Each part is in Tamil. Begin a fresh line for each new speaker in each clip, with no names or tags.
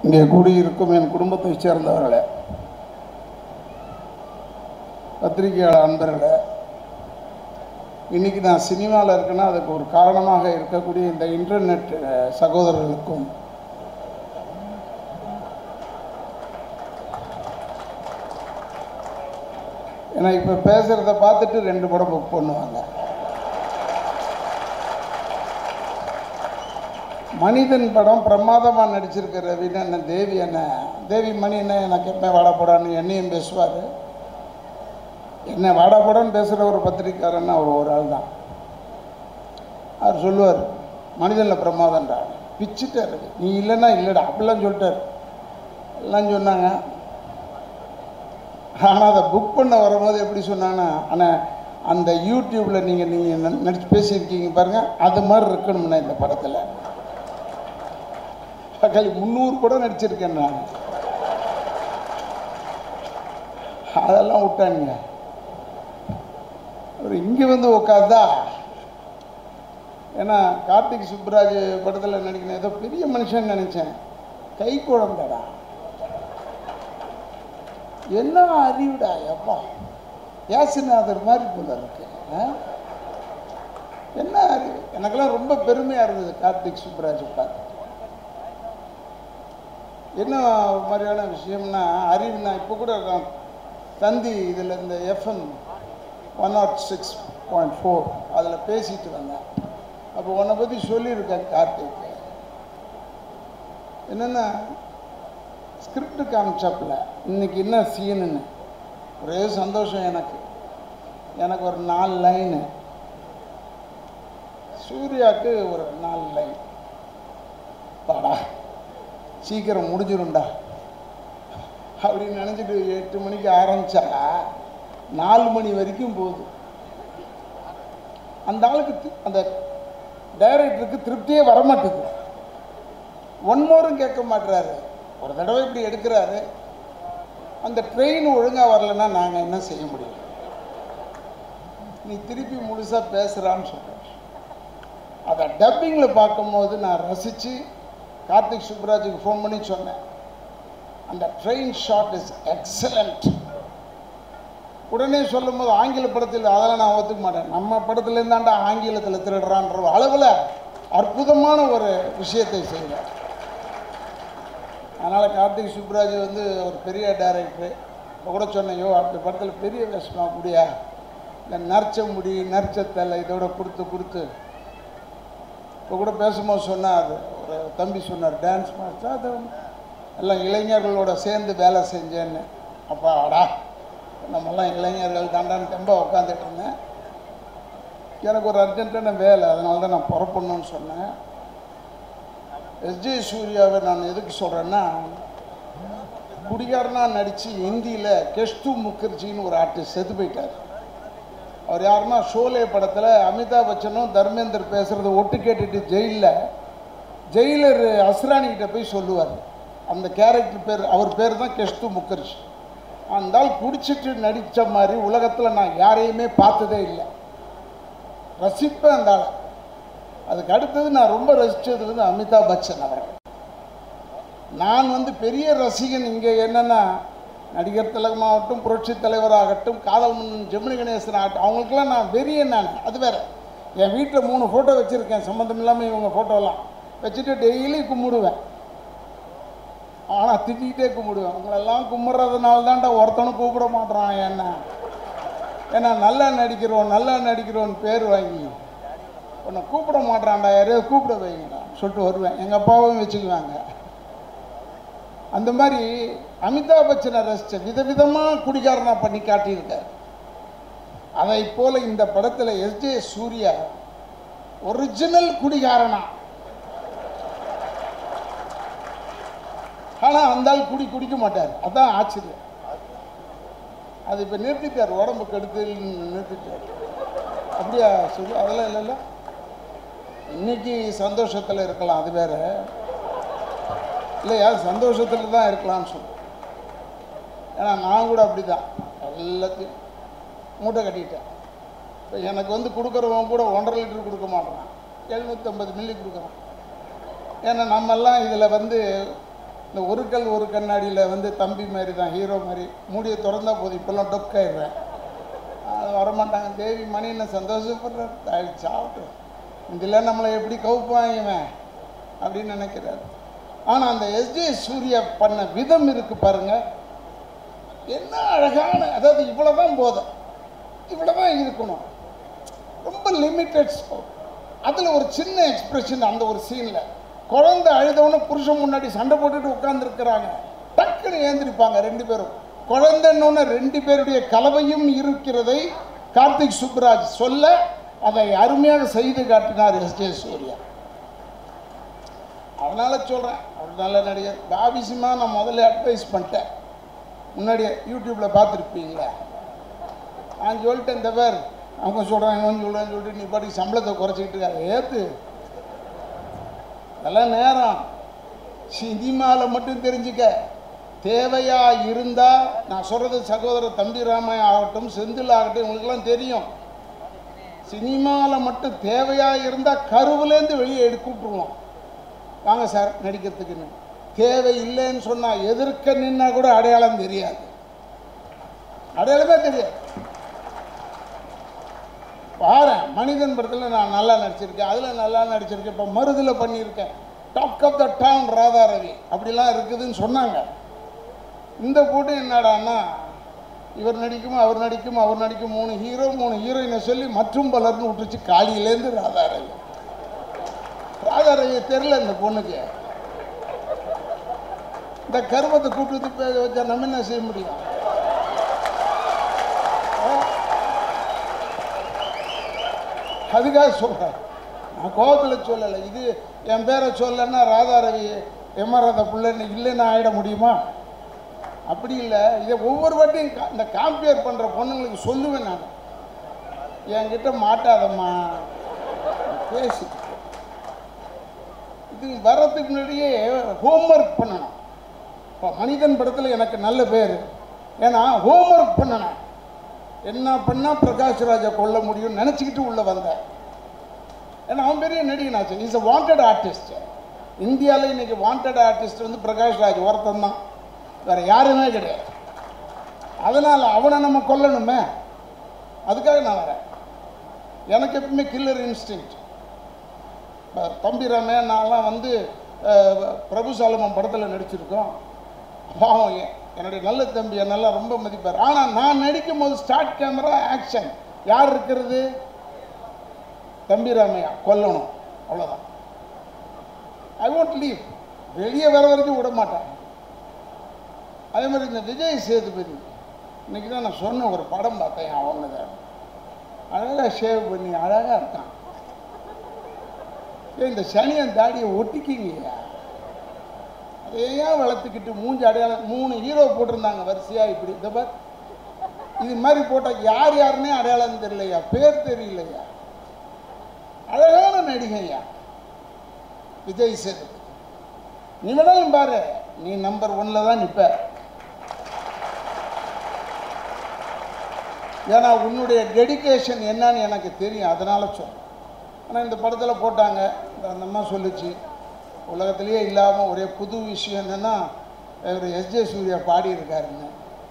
இங்கே கூடியிருக்கும் என் குடும்பத்தைச் சேர்ந்தவர்களே பத்திரிகையாளர் அன்பர்களே இன்னைக்கு நான் சினிமாவில் இருக்கேன்னா அதுக்கு ஒரு காரணமாக இருக்கக்கூடிய இந்த இன்டர்நெட் அஹ், சகோதரர்களுக்கும் ஏன்னா இப்போ பேசுகிறத பார்த்துட்டு ரெண்டு படம் புக் பண்ணுவாங்க மனிதன் படம் பிரமாதமாக நடிச்சிருக்க ரவின்னு என்ன தேவி என்ன தேவி மணி என்ன எனக்கு எப்போ வாடா போடான்னு என்னையும் பேசுவார் என்ன வாடா போடான்னு பேசுகிற ஒரு பத்திரிக்காரன்னு அவர் ஒரு ஆள் தான் அவர் சொல்லுவார் மனிதனில் பிரமாதம்டா பிச்சுட்டாரு நீ இல்லைன்னா இல்லைடா அப்படிலாம் சொல்லிட்டார் எல்லாம் சொன்னாங்க ஆனால் அதை புக் பண்ண வரும்போது எப்படி சொன்னாங்கன்னா ஆனால் அந்த யூடியூப்பில் நீங்கள் நீங்கள் நடிச்சு பேசியிருக்கீங்க பாருங்கள் அது மாதிரி இருக்கணும்னா இந்த படத்தில் பக்கல் முந்நூறு படம் நடிச்சிருக்கேன் நான் அதெல்லாம் விட்டானுங்க அவர் இங்கே வந்து உட்காந்தா ஏன்னா கார்த்திக் சுப்ராஜ் படத்தில் நடிக்கணும் ஏதோ பெரிய மனுஷன் நினச்சேன் கை குழந்தடா என்ன அறிவுடா எப்பா யாசிநாதர் மாதிரி போல இருக்கு ஆ? என்ன அறிவு எனக்கெல்லாம் ரொம்ப பெருமையாக இருந்தது கார்த்திக் சுப்ராஜ் பார்த்து என்ன மாதிரியான விஷயம்னா அறிவு நான் இப்போ கூட நான் தந்தி இதில் இந்த FM one naught six point four அதில் பேசிட்டு வந்தேன் அப்போ உன்னை பற்றி சொல்லியிருக்கேன் கார்த்திக் என்னென்னா ஸ்கிரிப்ட் காமிச்சாப்பில் இன்னைக்கு என்ன சீனுன்னு ஒரே சந்தோஷம் எனக்கு எனக்கு ஒரு நாலு லைனு சூர்யாவுக்கு ஒரு நாலு லைன் பாடா சீக்கிரம் முடிஞ்சிரும்டா அப்படின்னு நினச்சிட்டு எட்டு மணிக்கு ஆரம்பிச்சா நாலு மணி வரைக்கும் போகுது அந்த ஆளுக்கு தி- அந்த டைரக்டருக்கு திருப்தியே வரமாட்டேங்குது ஒன் மோரும் கேட்க மாட்டுறாரு ஒரு தடவை இப்படி எடுக்கிறாரு அந்த ட்ரெயின் ஒழுங்காக வரலன்னா நாங்கள் என்ன செய்ய முடியும் நீ திருப்பி முழுசாக பேசுகிறான்னு சொல்கிறேன் அதை டப்பிங்கில் பார்க்கும்போது நான் ரசித்து கார்த்திக் சுப்ராஜுக்கு ஃபோன் பண்ணி சொன்னேன் அந்த ட்ரெயின் ஷாட் இஸ் எக்ஸலண்ட் உடனே சொல்லும்போது ஆங்கில படத்தில் அதெல்லாம் நான் ஒத்துக்க மாட்டேன் நம்ம படத்துல இருந்தாண்டா ஆங்கிலத்தில் திருடுறான்ற அளவில் அற்புதமான ஒரு விஷயத்தை செய்கிறார் அதனால் கார்த்திக் சுப்ராஜ் வந்து ஒரு பெரிய டைரக்டரு இப்போ கூட சொன்னேன் யோ அப்படி படத்தில் பெரிய வேஷமா முடியா இந்த நர்ச்ச முடி நர்ச்ச தலை இதோட கொடுத்து கொடுத்து இப்போ கூட பேசும்போது சொன்னார் ஒரு தம்பி சொன்னார் டான்ஸ் மாஸ்டர் அது எல்லாம் இளைஞர்களோட சேர்ந்து வேலை செஞ்சேன்னு அப்பா அடா நம்மெல்லாம் இளைஞர்கள் தாண்டான்னு தெம்பா உட்காந்துட்டு இருந்தேன் எனக்கு ஒரு அர்ஜென்ட்டான வேலை அதனால தான் நான் புறப்படணும்னு சொன்னேன் எஸ்ஜே சூர்யாவை நான் எதுக்கு சொல்கிறேன்னா குடிகாரனாக நடித்து ஹிந்தியில் கெஷ்து முகர்ஜின்னு ஒரு ஆர்டிஸ்ட் செத்து போயிட்டார் அவர் யாருன்னா ஷோலே படத்தில் அமிதாப் பச்சனும் தர்மேந்தர் பேசுகிறத ஒட்டு கேட்டுட்டு ஜெயிலில் ஜெயிலர் அஸ்ரானி கிட்ட போய் சொல்லுவார் அந்த கேரக்டர் பேர் அவர் பேர் தான் கெஷ்து முகர்ஜி அந்த ஆள் குடிச்சிட்டு நடித்த மாதிரி உலகத்தில் நான் யாரையுமே பார்த்ததே இல்லை ரசிப்பேன் அந்த ஆளை அதுக்கு அடுத்தது நான் ரொம்ப ரசித்தது வந்து அமிதாப் பச்சன் அவர்கள் நான் வந்து பெரிய ரசிகன் இங்கே என்னென்னா நடிகர் திலகமாகட்டும் புரட்சி தலைவராகட்டும் காதல் மன்னன் ஜெமினி கணேசன் ஆகட்டும் அவங்களுக்கெல்லாம் நான் வெறியன் நான் அது வேற என் வீட்டில் மூணு ஃபோட்டோ வச்சுருக்கேன் சம்மந்தம் இல்லாமல் இவங்க ஃபோட்டோலாம் வச்சுட்டு டெய்லி கும்பிடுவேன் ஆனால் திட்டிகிட்டே கும்பிடுவேன் உங்களெல்லாம் கும்பிட்றதுனால தான்டா ஒருத்தனும் கூப்பிட மாட்றான் என்ன ஏன்னா நல்லா நடிக்கிறோம் நல்லா நடிக்கிறோன்னு பேர் வாங்கி உன்னை கூப்பிட மாட்றான்டா யாரையாவது கூப்பிட வைங்கடா சொல்லிட்டு வருவேன் எங்கள் அப்பாவும் வச்சுக்குவாங்க அந்த மாதிரி அமிதாப் பச்சனை ரசித்த விதவிதமாக குடிகாரனா பண்ணி காட்டியிருக்கார் அதை போல இந்த படத்தில் எஸ்ஜே சூர்யா ஒரிஜினல் குடிகாரனா ஆனால் அந்த ஆள் குடி குடிக்க மாட்டார் அதான் ஆச்சரியம் அது இப்போ நிறுத்திட்டார் உடம்பு கெடுத்து நிறுத்திட்டார் அப்படியா சொல்லு அதெல்லாம் இல்லைல்ல இன்னைக்கு சந்தோஷத்தில் இருக்கலாம் அது வேற இல்லையா சந்தோஷத்தில் தான் இருக்கலாம்னு சொல்லு ஏன்னா நான் கூட அப்படி தான் எல்லாத்தையும் மூட்டை கட்டிட்டேன் இப்போ எனக்கு வந்து கொடுக்குறவன் கூட ஒன்றரை லிட்டர் கொடுக்க மாட்டேறான் எழுநூற்றம்பது மில்லி கொடுக்குறான் ஏன்னா நம்மெல்லாம் இதில் வந்து இந்த ஒரு கல் ஒரு கண்ணாடியில் வந்து தம்பி மாதிரி தான் ஹீரோ மாதிரி மூடியை திறந்தா போதும் இப்போல்லாம் டொக்காயிடுறேன் அது வரமாட்டாங்க தேவி மணி என்ன சந்தோஷப்படுறாரு சாப்பிட்டு இதெல்லாம் நம்மளை எப்படி கவுப்பான் இவன் அப்படின்னு நினைக்கிறாரு ஆனால் அந்த எஸ்ஜே சூர்யா பண்ண விதம் இருக்கு பாருங்க என்ன அழகான அதாவது இவ்வளோதான் போதும் இவ்வளோதான் இருக்கணும் ரொம்ப லிமிட்டட் ஸ்கோப் அதில் ஒரு சின்ன எக்ஸ்பிரஷன் அந்த ஒரு சீனில் குழந்தை அழுதவொன்னே புருஷன் முன்னாடி சண்டை போட்டுட்டு உட்காந்துருக்கிறாங்க டக்குன்னு ஏந்திருப்பாங்க ரெண்டு பேரும் குழந்தைன்னொன்னு ரெண்டு பேருடைய கலவையும் இருக்கிறதை கார்த்திக் சுப்ராஜ் சொல்ல அதை அருமையாக செய்து காட்டினார் எஸ் ஜே சூர்யா அதனால சொல்கிறேன் அவர் நல்ல நடிகர் பாபி சிம்மா நான் முதல்ல அட்வைஸ் பண்ணிட்டேன் முன்னாடியே யூடியூப்பில் பார்த்துருப்பீங்களா நான் சொல்லிட்டேன் இந்த பேர் அவங்க சொல்கிறாங்க இவன் சொல்கிறேன்னு சொல்லிட்டு நீ பாட்டி சம்பளத்தை குறைச்சிக்கிட்டு இருக்காரு ஏற்று அதெல்லாம் நேரம் சினிமாவில் மட்டும் தெரிஞ்சுக்க தேவையா இருந்தால் நான் சொல்கிறது சகோதரர் தம்பி ராமையா ஆகட்டும் செந்தில் ஆகட்டும் இவங்களுக்கெல்லாம் தெரியும் சினிமாவில் மட்டும் தேவையா இருந்தால் கருவுலேருந்து வெளியே எடுத்து விட்ருவோம் வாங்க சார் நடிக்கிறதுக்குன்னு தேவை இல்லைன்னு சொன்னால் எதிர்க்க நின்னா கூட அடையாளம் தெரியாது அடையாளமே தெரியாது பாரு மனிதன் படத்தில் நான் நல்லா நடிச்சிருக்கேன் அதில் நல்லா நடிச்சிருக்கேன் இப்போ மருதில் பண்ணியிருக்கேன் talk of the town Radha Ravi அப்படிலாம் இருக்குதுன்னு சொன்னாங்க இந்த போட்டு என்னடான்னா இவர் நடிக்கும் அவர் நடிக்கும் அவர் நடிக்கும் மூணு ஹீரோ மூணு ஹீரோயினை சொல்லி மற்றும் பலர்னு விட்டுருச்சு காலியிலேருந்து ராதா ரவி ராதா ரவி தெரில இந்த பொண்ணுக்கு இந்த கருமத்தை கூப்பிட்டு பேச வச்சா நம்ம என்ன செய்ய முடியும் அதுக்காக சொல்கிறேன் நான் கோபத்தில் சொல்லலை இது என் பேரை சொல்லலைன்னா ராதா ரவி எமராத பிள்ளைன்னு இல்லைன்னு ஆகிட முடியுமா அப்படி இல்லை இதை ஒவ்வொரு வாட்டியும் கா- இந்த காம்பியர் பண்ணுற பொண்ணுங்களுக்கு சொல்லுவேன் நான் என்கிட்ட மாட்டாதம்மா பேசி இது வர்றதுக்கு முன்னாடியே ஹோம்ஒர்க் பண்ணணும் இப்போ மனிதன் படத்தில் எனக்கு நல்ல பேர் ஏன்னா ஹோம்ஒர்க் பண்ணணும் என்ன பண்ணால் பிரகாஷ் ராஜை கொல்ல முடியும்னு நினச்சிக்கிட்டு உள்ளே வந்தேன் ஏன்னா அவன் பெரிய நடிகனாச்சு இஸ் a வாண்டட் ஆர்டிஸ்ட் இந்தியாவில் இன்னைக்கு வாண்டட் ஆர்டிஸ்ட் வந்து பிரகாஷ் ராஜ் ஒருத்தன் தான் வேறு யாருமே கிடையாது அதனால் அவனை நம்ம கொல்லணுமே அதுக்காக நான் வரேன் எனக்கு எப்பவுமே கில்லர் இன்ஸ்டிங் தம்பி ரமே நான்லாம் வந்து அஹ், பிரபு சாலமன் படத்தில் நடிச்சிருக்கோம் பாவம் எ- என்னுடைய நல்ல தம்பி என்னெல்லாம் ரொம்ப மதிப்பார் ஆனால் நான் நடிக்கும் போது ஸ்டார்ட் கேமரா ஆக்ஷன் யார் இருக்கிறது தம்பி ராமையா கொல்லணும் அவ்வளோதான் ஐ won't லீவ் வெளியே வர வரைக்கும் விட மாட்டேன் அதே மாதிரி இந்த விஜய் சேதுபதி இன்னைக்கு தான் நான் சொன்ன ஒரு படம் பார்த்தேன் அவனதை அழகாக ஷேவ் பண்ணி அழகாக இருக்கான் ஏய், இந்த சனியன் தாடியை ஒட்டிக்கிங்கய்யா அதை ஏன் வளர்த்துக்கிட்டு மூஞ்சி அடையாளம் மூணு ஹீரோ போட்டிருந்தாங்க வரிசையாக இப்படி இந்த பார் இது மாதிரி போட்டால் யார் யாருன்னே அடையாளம் தெரியலையா பேர் தெரியலையா அழகான நடிகையா விஜய் சேதுபதி நீ வேணாலும் பாரு நீ நம்பர் ஒன்ல தான் நிற்ப ஏன்னா உன்னுடைய டெடிகேஷன் என்னன்னு எனக்கு தெரியும் அதனால சொல்றேன் ஆனால் இந்த படத்தில் போட்டாங்க இந்த அந்த அம்மா சொல்லுச்சு உலகத்திலேயே இல்லாமல் ஒரே புது விஷயம் என்னென்னா இவர் எஸ்ஜே சூர்யா பாடியிருக்காருன்னு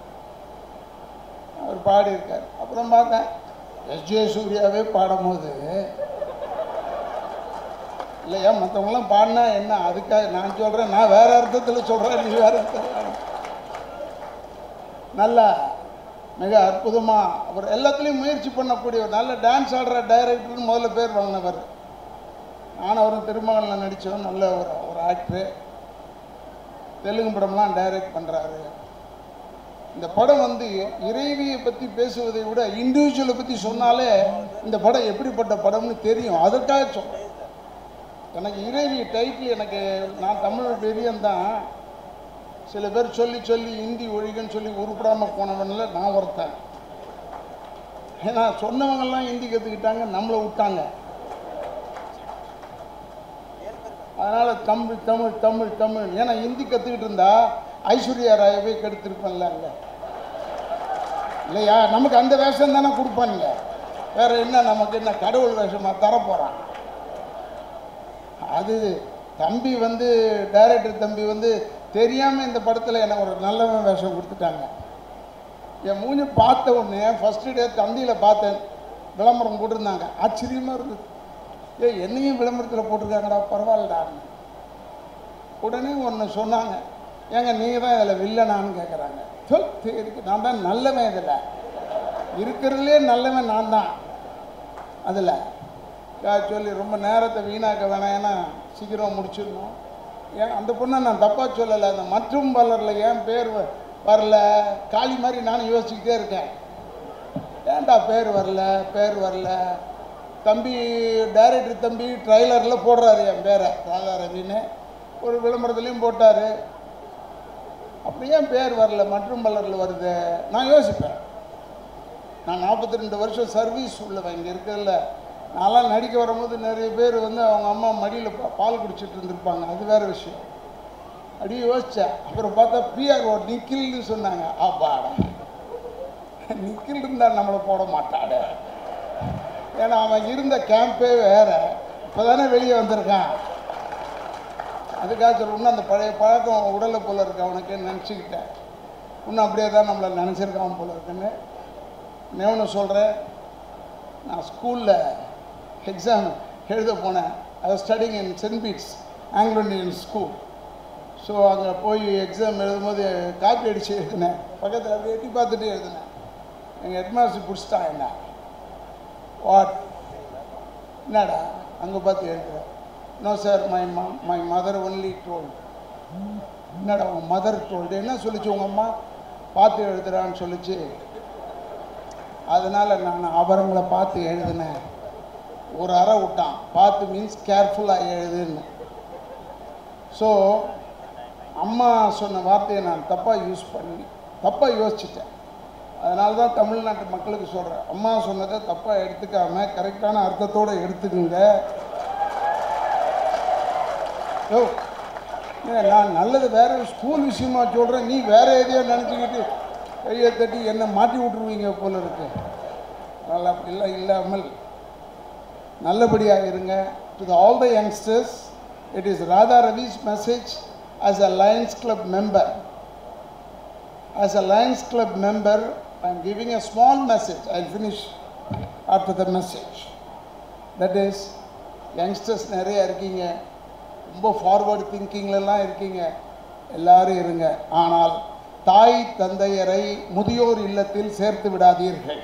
அவர் பாடியிருக்கார் அப்புறம் பார்த்தேன் எஸ்ஜே சூர்யாவே பாடும்போது இல்லையா மற்றவங்களாம் பாடினா என்ன அதுக்காக நான் சொல்கிறேன் நான் வேற அர்த்தத்தில் சொல்கிறேன் நீ வேற அர்த்தத்தில் நல்லா மிக அற்புதமாக அவர் எல்லாத்துலேயும் முயற்சி பண்ணக்கூடிய ஒரு நல்ல டான்ஸ் ஆடுற டைரக்டர்னு முதல்ல பேர் வாங்கினவர் நான் அவரும் திருமகனில் நடித்தவன் நல்ல ஒரு ஒரு ஆக்டரு தெலுங்கு படம்லாம் டைரக்ட் பண்ணுறாரு இந்த படம் வந்து இறைவியை பற்றி பேசுவதை விட இண்டிவிஜுவலை பற்றி சொன்னாலே இந்த படம் எப்படிப்பட்ட படம்னு தெரியும் அதுக்காக சொல்கிறேன் எனக்கு இறைவி டைட்டில் எனக்கு நான் தமிழ் பெரியன் தான் சில பேர் சொல்லி சொல்லி ஹிந்தி ஒழிகன்னு சொல்லி உருப்படாமல் போனவன்ல நான் ஒருத்தன் ஏன்னா சொன்னவங்கெல்லாம் ஹிந்தி கற்றுக்கிட்டாங்க நம்மளை விட்டாங்க அதனால் தமிழ் தமிழ் தமிழ் தமிழ் ஏன்னா ஹிந்தி கற்றுக்கிட்டு இருந்தா ஐஸ்வர்யா ராயவே கெடுத்திருப்பேன்ல அங்கே இல்லையா நமக்கு அந்த வேஷம் தானே கொடுப்பானுங்க வேற என்ன நமக்கு என்ன கடவுள் வேஷமா தரப்போகிறான் அது தம்பி வந்து டைரக்டர் தம்பி வந்து தெரியாமல் இந்த படத்தில் எனக்கு ஒரு நல்லவன் வேஷம் கொடுத்துட்டாங்க என் மூஞ்சி பார்த்த உடனே ஃபஸ்ட்டு டே தந்தியில் பார்த்தேன் விளம்பரம் போட்டிருந்தாங்க ஆச்சரியமாக இருந்தது ஏ என்னையும் விளம்பரத்தில் போட்டிருக்காங்கடா பரவாயில்லடா உடனே ஒன்று சொன்னாங்க ஏங்க நீங்கள் தான் இதில் வில்லனான்னு கேட்குறாங்க இருக்கு நான் தான் நல்லவன் இதில் இருக்கிறதுலே நல்லவன் நான் தான் அதில் சொல்லி ரொம்ப நேரத்தை வீணாக்க வேணாம் ஏன்னா சீக்கிரம் முடிச்சிடணும் ஏன் அந்த பொண்ணை நான் தப்பாக சொல்லலை அந்த மற்றும் பலரில் ஏன் பேர் வ- வரல காளி மாதிரி நானும் யோசிச்சுக்கிட்டே இருக்கேன் ஏன்டா பேர் வரல பேர் வரல தம்பி டைரக்டர் தம்பி ட்ரைலரில் போடுறாரு என் பேரை ராதா ரவின்னு ஒரு விளம்பரத்துலேயும் போட்டார் அப்படி ஏன் பேர் வரல மற்றும் பலரில் வருது நான் யோசிப்பேன் நான் நாற்பத்தி ரெண்டு வருஷம் சர்வீஸ் உள்ளவன் இங்கே இருக்கிறதுல நான்லாம் நடிக்க வரும்போது நிறைய பேர் வந்து அவங்க அம்மா மடியில் பால் குடிச்சிட்டு இருந்திருப்பாங்க அது வேறு விஷயம் அப்படியே யோசித்தேன் அப்புறம் பார்த்தா பிஆர்ஓ நிக்கில்னு சொன்னாங்க ஆப்பாடா நிக்கில் இருந்தால் நம்மளை போட மாட்டாடு ஏன்னா அவன் இருந்த கேம்பே வேற இப்போ தானே வெளியே வந்திருக்கான் அதுக்காக சொல்ல இன்னும் அந்த பழைய பழக்கம் உடலை போல இருக்கு அவனுக்கு நினச்சிக்கிட்டேன் இன்னும் அப்படியே தான் நம்மளை நினச்சிருக்கான் போல இருக்குன்னு நான் ஒன்று சொல்கிறேன் நான் ஸ்கூலில் எக்ஸாம் எழுத போனேன் I studying in saint Bede's Anglo Indian school so அங்கே போய் எக்ஸாம் எழுதும்போது காப்பி அடித்து எழுதினேன் பக்கத்தில் அப்படியே எட்டி பார்த்துட்டு எழுதினேன் எங்கள் ஹெட்மாஸ்டர் பிடிச்சிட்டான் என்ன வாட் என்னடா அங்கே பார்த்து எழுதுறேன் no sir my my mother only told என்னடா உங்கள் மதர் டோல்டு என்ன சொல்லிச்சு உங்கள் அம்மா பார்த்து எழுதுறான்னு சொல்லிச்சு அதனால் நான் அவரங்களை பார்த்து எழுதினேன் ஒரு அறை விட்டான் பார்த்து மீன்ஸ் கேர்ஃபுல்லாக எழுதுன்னு ஸோ அம்மா சொன்ன வார்த்தையை நான் தப்பாக யூஸ் பண்ணி தப்பாக யோசிச்சிட்டேன் அதனால தான் தமிழ்நாட்டு மக்களுக்கு சொல்கிறேன் அம்மா சொன்னதை தப்பாக எடுத்துக்காம கரெக்டான அர்த்தத்தோடு எடுத்துக்குங்க யோ ஏன் நான் நல்லது வேற ஸ்கூல் விஷயமா சொல்கிறேன் நீ வேற எதையோ நினச்சிக்கிட்டு கையை தட்டி என்னை மாட்டி விட்ருவீங்க போல இருக்கு அதனால் அப்படிலாம் இல்லாமல் நல்லபடியாக இருங்க to all the youngsters it is Radha Ravi's message as a Lions Club member As a Lions Club member, I am giving a small message. I'll finish after the message. That is, youngsters நிறைய இருக்கீங்க ரொம்ப ஃபார்வர்டு திங்கிங்லலாம் இருக்கீங்க எல்லாரும் இருங்க ஆனால் தாய் தந்தையரை முதியோர் இல்லத்தில் சேர்த்து விடாதீர்கள்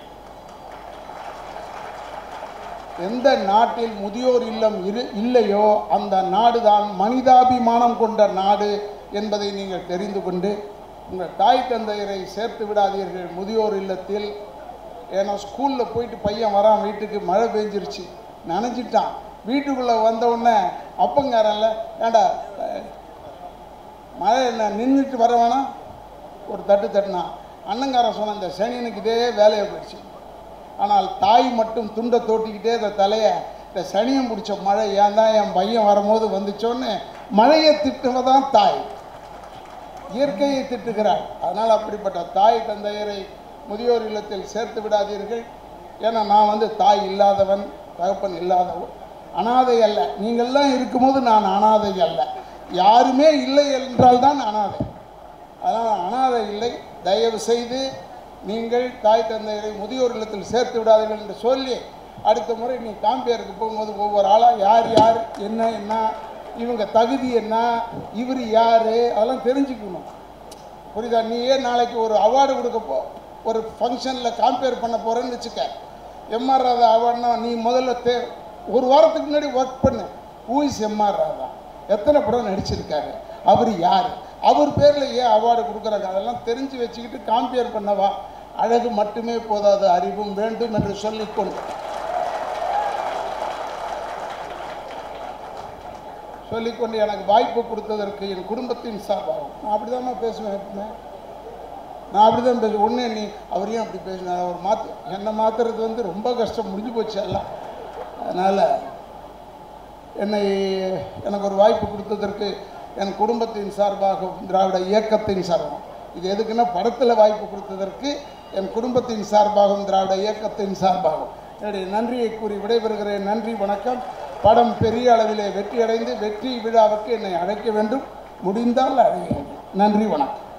எந்த நாட்டில் முதியோர் இல்லம் இரு இல்லையோ அந்த நாடுதான் மனிதாபிமானம் கொண்ட நாடு என்பதை நீங்கள் தெரிந்து கொண்டு உங்கள் தாய் தந்தையரை சேர்த்து விடாதீர்கள் முதியோர் இல்லத்தில் ஏன்னா ஸ்கூலில் போயிட்டு பையன் வரான் வீட்டுக்கு மழை பெஞ்சிருச்சு நனைஞ்சிட்டான் வீட்டுக்குள்ளே வந்த உடனே அப்பங்காரன்ல ஏண்டா அஹ், மழை என்ன நின்றுட்டு வர வேணாம் ஒரு தட்டு தட்டினான் அண்ணங்காரன் சொன்ன இந்த சனியனுக்கு இதே வேலையை போயிடுச்சு ஆனால் தாய் மட்டும் துண்டை தோட்டிக்கிட்டே இந்த தலையை இந்த சனியம் பிடிச்ச மழை ஏன் தான் என் பையன் வரும்போது வந்துச்சோன்னு மழையை திட்டுவ தான் தாய் இயற்கையை திட்டுகிறாள் அதனால் அப்படிப்பட்ட தாய் தந்தையரை முதியோர் இல்லத்தில் சேர்த்து விடாதீர்கள் ஏன்னா நான் வந்து தாய் இல்லாதவன் தகப்பன் இல்லாதவன் அனாதை அல்ல நீங்கள்லாம் இருக்கும்போது நான் அனாதை அல்ல யாருமே இல்லை என்றால் தான் அனாதை அதனால் அனாதை இல்லை தயவு செய்து நீங்கள் தாய் தந்தையரை முதியோர் இல்லத்தில் சேர்த்து விடாதீர்கள் என்று சொல்லி அடுத்த முறை நீ காம்பியருக்கு போகும்போது ஒவ்வொரு ஆளாக யார் யார் என்ன என்ன இவங்க தகுதி என்ன இவர் யார் அதெல்லாம் தெரிஞ்சுக்கணும் புரியுதா நீ ஏன் நாளைக்கு ஒரு அவார்டு கொடுக்க போ ஒரு ஃபங்க்ஷனில் காம்பேர் பண்ண போகிறேன்னு வச்சுக்க எம்ஆர் ராதா அவார்டுனா நீ முதல்ல தே ஒரு வாரத்துக்கு முன்னாடி ஒர்க் பண்ணு ஹூ இஸ் எம்ஆர் ராதா எத்தனை படம் நடிச்சிருக்காரு அவர் யார் அவர் பேரில் ஏன் அவார்டு கொடுக்குறாங்க அதெல்லாம் தெரிஞ்சு வச்சுக்கிட்டு காம்பேர் பண்ணவா அழகு மட்டுமே போதாது அறிவும் வேண்டும் என்று சொல்லிக்கொண்டு சொல்லிக்கொண்டு எனக்கு வாய்ப்பு கொடுத்ததற்கு என் குடும்பத்தின் சார்பாகும் நான் அப்படி தான் பேசுவேன் எப்பவுமே நான் அப்படி தான் பேசுவேன் ஒன்று நீ அவரையும் அப்படி பேசினார் அவர் மாற்று என்னை மாற்றுறது வந்து ரொம்ப கஷ்டம் முடிஞ்சு போச்சு எல்லாம் அதனால் என்னை எனக்கு ஒரு வாய்ப்பு கொடுத்ததற்கு என் குடும்பத்தின் சார்பாகவும் திராவிட இயக்கத்தின் சார்பாகவும் இது எதுக்குன்னா படத்தில் வாய்ப்பு கொடுத்ததற்கு என் குடும்பத்தின் சார்பாகவும் திராவிட இயக்கத்தின் சார்பாகவும் என்னுடைய நன்றியை கூறி விடைபெறுகிறேன் நன்றி வணக்கம் படம் பெரிய அளவிலே வெற்றி அடைந்து வெற்றி விழாவுக்கு என்னை அழைக்க வேண்டும் முடிந்தால் அழைய வேண்டும் நன்றி வணக்கம்